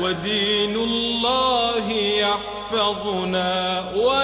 ودين الله يحفظنا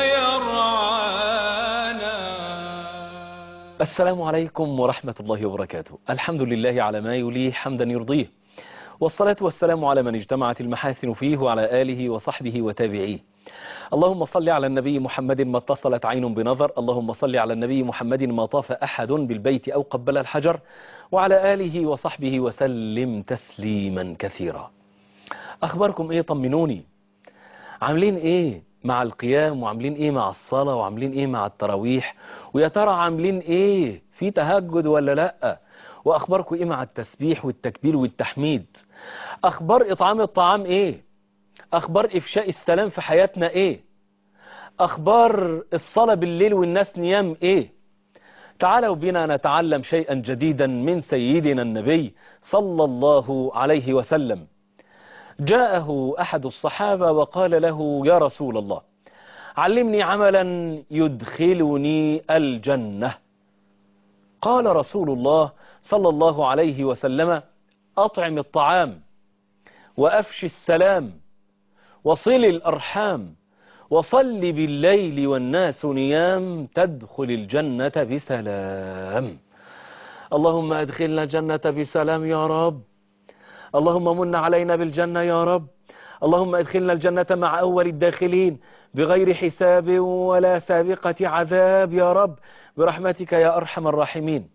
ويرعانا السلام عليكم ورحمة الله وبركاته الحمد لله على ما يليه حمدا يرضيه والصلاة والسلام على من اجتمعت المحاسن فيه وعلى آله وصحبه وتابعيه اللهم صل على النبي محمد ما اتصلت عين بنظر اللهم صل على النبي محمد ما طاف أحد بالبيت أو قبل الحجر وعلى آله وصحبه وسلم تسليما كثيرا أخباركم إيه طمنوني عاملين إيه مع القيام وعاملين إيه مع الصلاة وعاملين إيه مع التراويح ويا ترى عاملين إيه في تهجد ولا لأ وأخباركم إيه مع التسبيح والتكبير والتحميد أخبار إطعام الطعام إيه أخبار إفشاء السلام في حياتنا إيه أخبار الصلاة بالليل والناس نيام إيه تعالوا بنا نتعلم شيئا جديدا من سيدنا النبي صلى الله عليه وسلم جاءه أحد الصحابة وقال له يا رسول الله علمني عملا يدخلني الجنة قال رسول الله صلى الله عليه وسلم أطعم الطعام وأفش السلام وصل الأرحام وصل بالليل والناس نيام تدخل الجنة بسلام اللهم أدخلنا الجنة بسلام يا رب اللهم من علينا بالجنة يا رب اللهم أدخلنا الجنة مع أول الداخلين بغير حساب ولا سابقة عذاب يا رب برحمتك يا أرحم الراحمين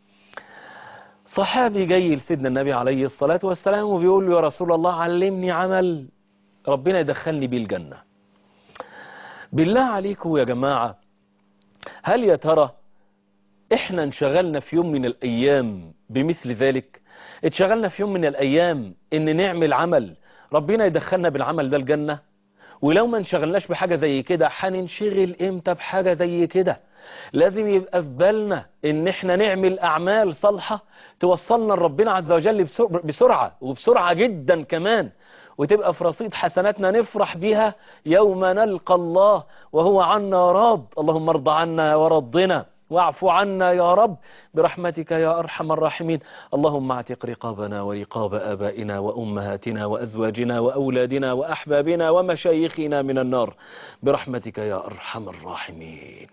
صحابي جاي لسيدنا النبي عليه الصلاة والسلام وبيقول له يا رسول الله علمني عمل ربنا يدخلني بيه الجنة بالله عليكم يا جماعة هل يا ترى احنا انشغلنا في يوم من الأيام بمثل ذلك اتشغلنا في يوم من الأيام ان نعمل عمل ربنا يدخلنا بالعمل ده الجنة ولو ما انشغلناش بحاجة زي كده هننشغل امتى بحاجة زي كده لازم يبقى في بالنا ان احنا نعمل اعمال صالحة توصلنا لربنا عز وجل بسرعة وبسرعة جدا كمان وتبقى في رصيد حسناتنا نفرح بيها يوم نلقى الله وهو عنا راض اللهم ارضى عنا ورضنا واعف عنا يا رب برحمتك يا أرحم الراحمين اللهم اعتق رقابنا ورقاب آبائنا وأمهاتنا وأزواجنا وأولادنا وأحبابنا ومشايخنا من النار برحمتك يا أرحم الراحمين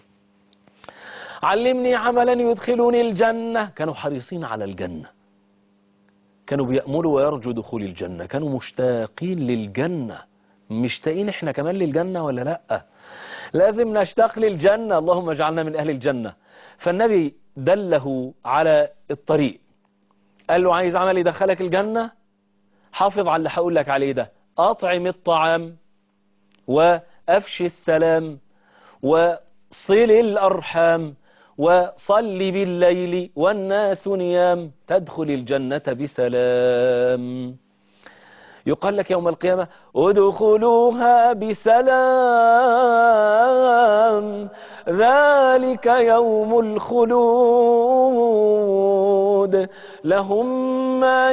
علمني عملا يدخلني الجنة كانوا حريصين على الجنة كانوا بيأملوا ويرجوا دخول الجنة كانوا مشتاقين للجنة مشتاقين احنا كمان للجنة ولا لأ لازم نشتاق للجنة اللهم اجعلنا من أهل الجنة فالنبي دله على الطريق قال له عايز عمل يدخلك الجنة حافظ على اللي هقول لك عليه ده أطعم الطعام وأفشي السلام وصل الأرحام وصل بالليل والناس نيام تدخل الجنة بسلام يقال لك يوم القيامة ادخلوها بسلام ذلك يوم الخلود لهم ما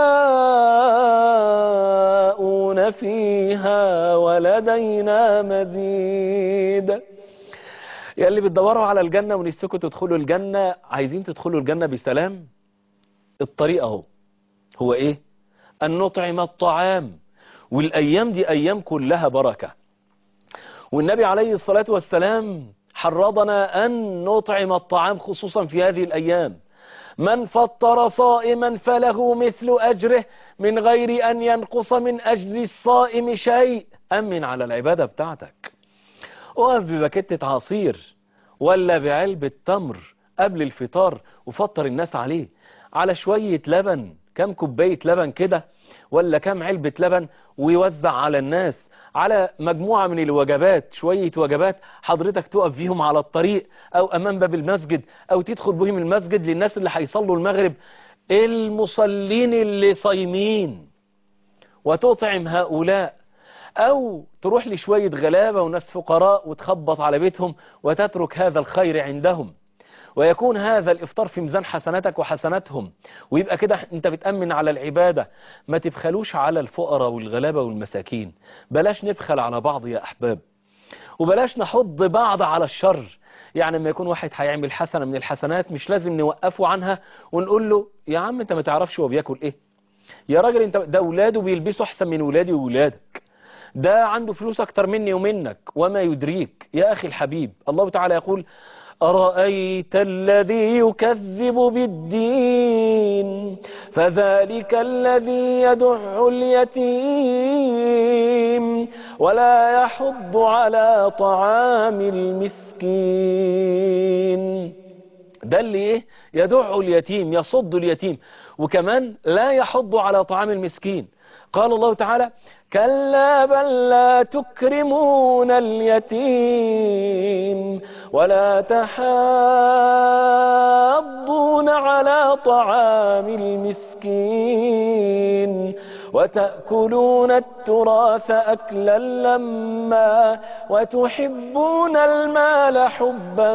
يشاءون فيها ولدينا مزيد يا اللي بتدوروا على الجنة ونفسكم تدخلوا الجنة عايزين تدخلوا الجنة بسلام الطريق اهو هو ايه أن نطعم الطعام والأيام دي أيام كلها بركة والنبي عليه الصلاة والسلام حرضنا أن نطعم الطعام خصوصا في هذه الأيام من فطر صائما فله مثل أجره من غير أن ينقص من أجر الصائم شيء أمن على العبادة بتاعتك وقف ببكتة عصير ولا بعلبة تمر قبل الفطار وفطر الناس عليه على شوية لبن كم كوباية لبن كده ولا كم علبة لبن ويوزع على الناس على مجموعة من الوجبات شوية وجبات حضرتك تقف فيهم على الطريق او امام باب المسجد او تدخل بهم المسجد للناس اللي هيصلوا المغرب المصلين اللي صايمين وتطعم هؤلاء او تروح لشوية غلابة وناس فقراء وتخبط على بيتهم وتترك هذا الخير عندهم ويكون هذا الإفطار في ميزان حسناتك وحسناتهم ويبقى كده انت بتأمن على العبادة ما تبخلوش على الفقراء والغلابة والمساكين بلاش نبخل على بعض يا أحباب وبلاش نحض بعض على الشر يعني لما يكون واحد هيعمل حسنة من الحسنات مش لازم نوقفه عنها ونقول له يا عم انت ما تعرفش هو بياكل ايه يا راجل انت ده اولاده بيلبسوا احسن من ولادي وولادك ده عنده فلوس اكتر مني ومنك وما يدريك يا اخي الحبيب الله تعالى يقول أرأيت الذي يكذب بالدين فذلك الذي يدع اليتيم ولا يحض على طعام المسكين ده اللي ايه يدع اليتيم يصد اليتيم وكمان لا يحض على طعام المسكين قال الله تعالى كلا بل لا تكرمون اليتيم ولا تحاضون على طعام المسكين وتأكلون التراث أكلا لما وتحبون المال حبا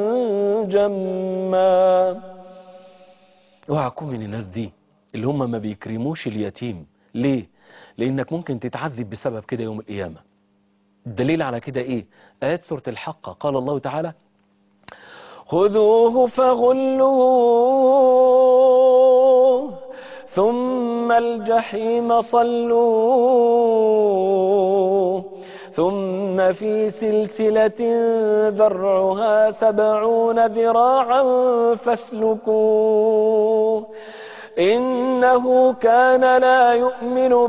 جما اوعى تكون من الناس دي اللي هم ما بيكرموش اليتيم ليه لانك ممكن تتعذب بسبب كده يوم القيامة الدليل على كده ايه آيات سورة الحق قال الله تعالى خذوه فغلوه ثم الجحيم صلوه ثم في سلسلة ذرعها سبعون ذراعا فاسلكوه إنه كان لا يؤمن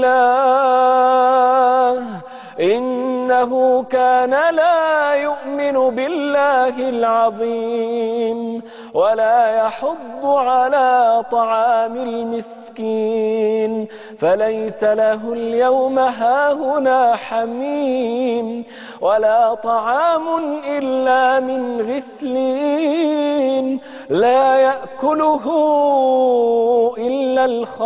بالله إنه كان لا يؤمن بالله العظيم ولا يحض على طعام المسكين فليس له اليوم هاهنا حميم ولا طعام إلا من غسلين لا يأكله إلا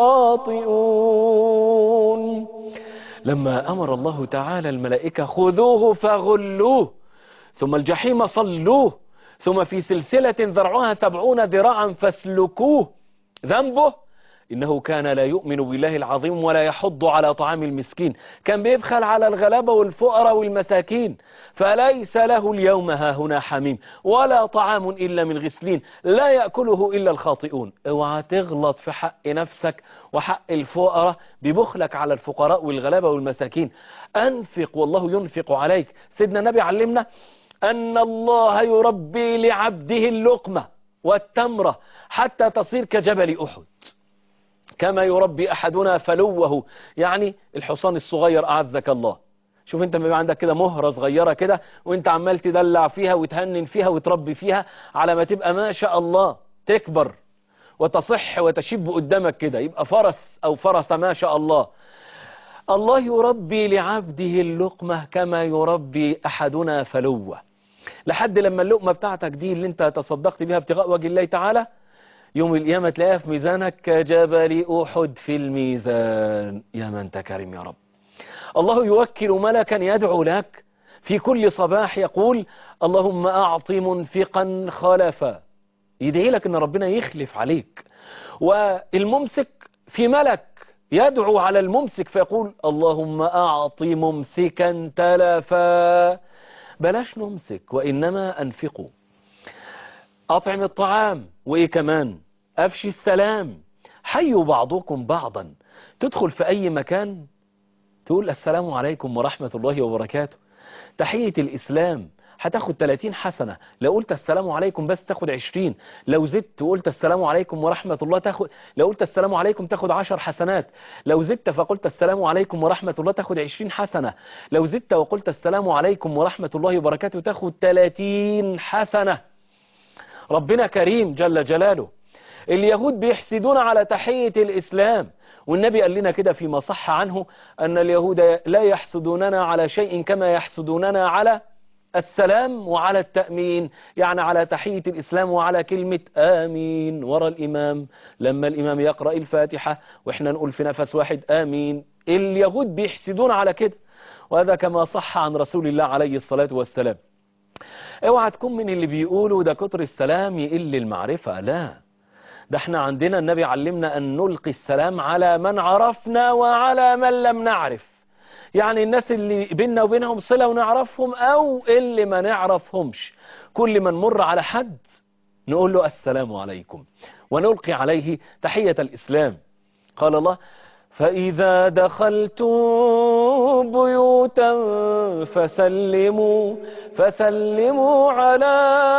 الخاطئون لما أمر الله تعالى الملائكة خذوه فغلوه ثم الجحيم صلوه ثم في سلسلة ذرعها سبعون ذراعا فاسلكوه ذنبه إنه كان لا يؤمن بالله العظيم ولا يحض على طعام المسكين كان بيبخل على الغلابة والفقراء والمساكين فليس له اليوم هاهنا حميم ولا طعام إلا من غسلين لا يأكله إلا الخاطئون اوعى تغلط في حق نفسك وحق الفقراء ببخلك على الفقراء والغلابة والمساكين أنفق والله ينفق عليك سيدنا النبي علمنا أن الله يربي لعبده اللقمة والتمرة حتى تصير كجبل أحد كما يربي أحدنا فلوه يعني الحصان الصغير أعزك الله شوف انت بيبقى عندك كده مهرة صغيرة كده وانت عمال تدلع فيها وتهنن فيها وتربي فيها على ما تبقى ما شاء الله تكبر وتصح وتشب قدامك كده يبقى فرس او فرس ما شاء الله الله يربي لعبده اللقمة كما يربي أحدنا فلوه لحد لما اللقمة بتاعتك دي اللي انت تصدقت بها ابتغاء وجه الله تعالى يوم القيامة تلاقيها في ميزانك كجبل أحد في الميزان يا من انت كريم يا رب الله يوكل ملكا يدعو لك في كل صباح يقول اللهم أعط منفقا خلفا يدعي لك ان ربنا يخلف عليك والممسك في ملك يدعو على الممسك فيقول اللهم أعط ممسكا تلفا بلاش نمسك وإنما أنفقوا أطعم الطعام وإيه كمان أفشي السلام حيوا بعضكم بعضا تدخل في أي مكان تقول السلام عليكم ورحمة الله وبركاته تحية الإسلام هتاخد 30 حسنة لو قلت السلام عليكم بس تاخد 20 لو زدت وقلت السلام عليكم ورحمة الله تاخد لو قلت السلام عليكم تاخد 10 حسنات لو زدت فقلت السلام عليكم ورحمة الله تاخد 20 حسنة لو زدت وقلت السلام عليكم ورحمة الله وبركاته تاخد 30 حسنة ربنا كريم جل جلاله اليهود بيحسدون على تحية الإسلام والنبي قال لنا كده فيما صح عنه أن اليهود لا يحسدوننا على شيء كما يحسدوننا على السلام وعلى التأمين يعني على تحية الإسلام وعلى كلمة آمين ورا الإمام لما الإمام يقرأ الفاتحة وإحنا نقول في نفس واحد آمين اليهود بيحسدون على كده وهذا كما صح عن رسول الله عليه الصلاة والسلام اوعى تكون من اللي بيقولوا ده كتر السلام يقل المعرفة لا ده احنا عندنا النبي علمنا أن نلقي السلام على من عرفنا وعلى من لم نعرف يعني الناس اللي بيننا وبينهم صلة ونعرفهم أو اللي ما نعرفهمش كل ما نمر على حد نقول له السلام عليكم ونلقي عليه تحية الإسلام قال الله فإذا دخلتم بيوتا فسلموا فسلموا على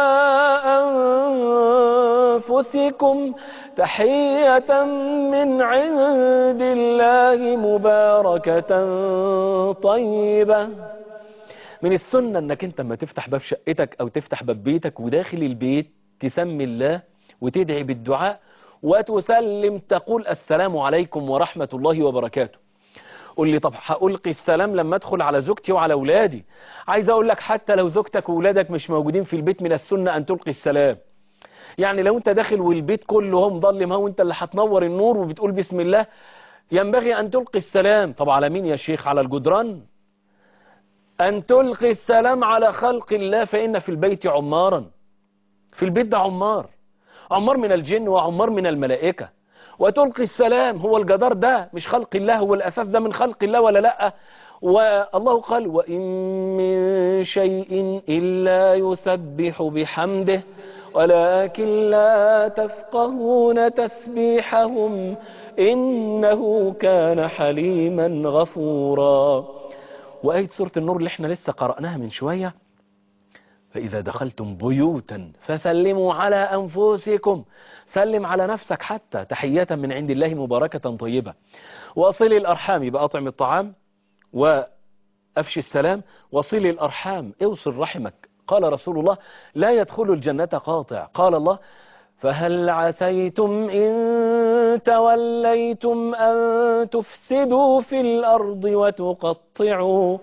أنفسكم تحية من عند الله مباركة طيبة من السنة انك انت لما تفتح باب شقتك او تفتح باب بيتك وداخل البيت تسمي الله وتدعي بالدعاء وتسلم تقول السلام عليكم ورحمة الله وبركاته قول لي طب هألقي السلام لما ادخل على زوجتي وعلى اولادي عايز اقول لك حتى لو زوجتك واولادك مش موجودين في البيت من السنة ان تلقي السلام يعني لو انت داخل والبيت كله هو مظلم هو انت اللي هتنور النور وبتقول بسم الله ينبغي ان تلقي السلام طب على مين يا شيخ على الجدران ان تلقي السلام على خلق الله فان في البيت عمارا في البيت ده عمار عمار من الجن وعمار من الملائكة وتلقي السلام هو الجدار ده مش خلق الله هو الأساس ده من خلق الله ولا لأ والله قال وإن من شيء إلا يسبح بحمده ولكن لا تفقهون تسبيحهم إنه كان حليما غفورا وآية سورة النور اللي احنا لسه قرأناها من شوية فإذا دخلتم بيوتا فسلموا على أنفسكم سلم على نفسك حتى تحية من عند الله مباركة طيبة وصل الأرحام بأطعم الطعام وأفشي السلام وصل الأرحام اوصل رحمك قال رسول الله لا يدخل الجنة قاطع قال الله فهل عسيتم إن توليتم أن تفسدوا في الأرض وتقطعوا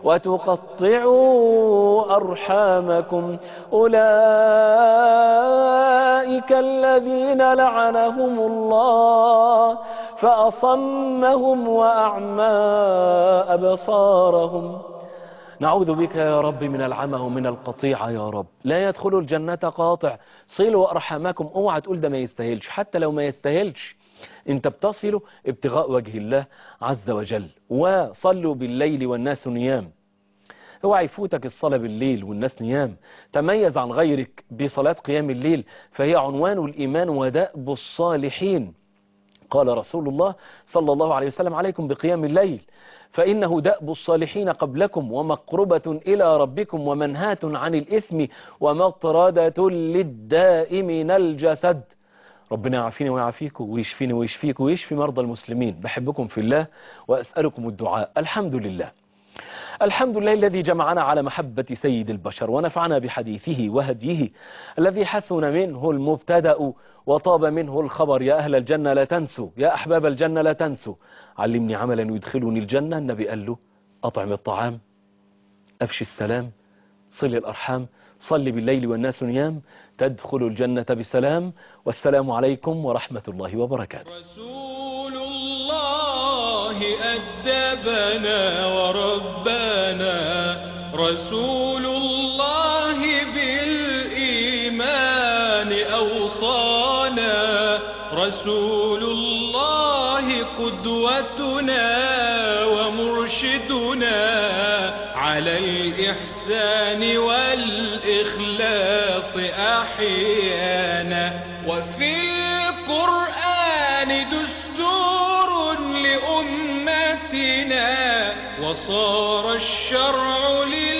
وتقطعوا أرحامكم أولئك الذين لعنهم الله فأصمهم وأعمى أبصارهم نعوذ بك يا رب من العمى ومن القطيعة يا رب لا يدخل الجنة قاطع صلوا أرحامكم اوعى تقول ده ما يستاهلش حتى لو ما يستاهلش انت بتصلوا ابتغاء وجه الله عز وجل وصلوا بالليل والناس نيام اوعى يفوتك الصلاة بالليل والناس نيام تميز عن غيرك بصلاة قيام الليل فهي عنوان الإيمان ودأب الصالحين قال رسول الله صلى الله عليه وسلم عليكم بقيام الليل فإنه دأب الصالحين قبلكم ومقربة إلى ربكم ومنهاة عن الإثم ومطردة للداء من الجسد ربنا يعافيني ويعافيكم ويشفيني ويشفيكم ويشفي مرضى المسلمين بحبكم في الله وأسألكم الدعاء الحمد لله الحمد لله الذي جمعنا على محبة سيد البشر ونفعنا بحديثه وهديه الذي حسن منه المبتدأ وطاب منه الخبر يا أهل الجنة لا تنسوا يا أحباب الجنة لا تنسوا علمني عملا يدخلني الجنة النبي قال له أطعم الطعام أفشي السلام صل الأرحام صل بالليل والناس نيام تدخل الجنة بسلام والسلام عليكم ورحمة الله وبركاته رسول الله أدبنا وربنا رسول الله بالإيمان أوصانا رسول الله قدوتنا ومرشدنا على الإحسان والإخلاص أحيانا وفي القرآن دستور لأمتنا وصار الشرع لنا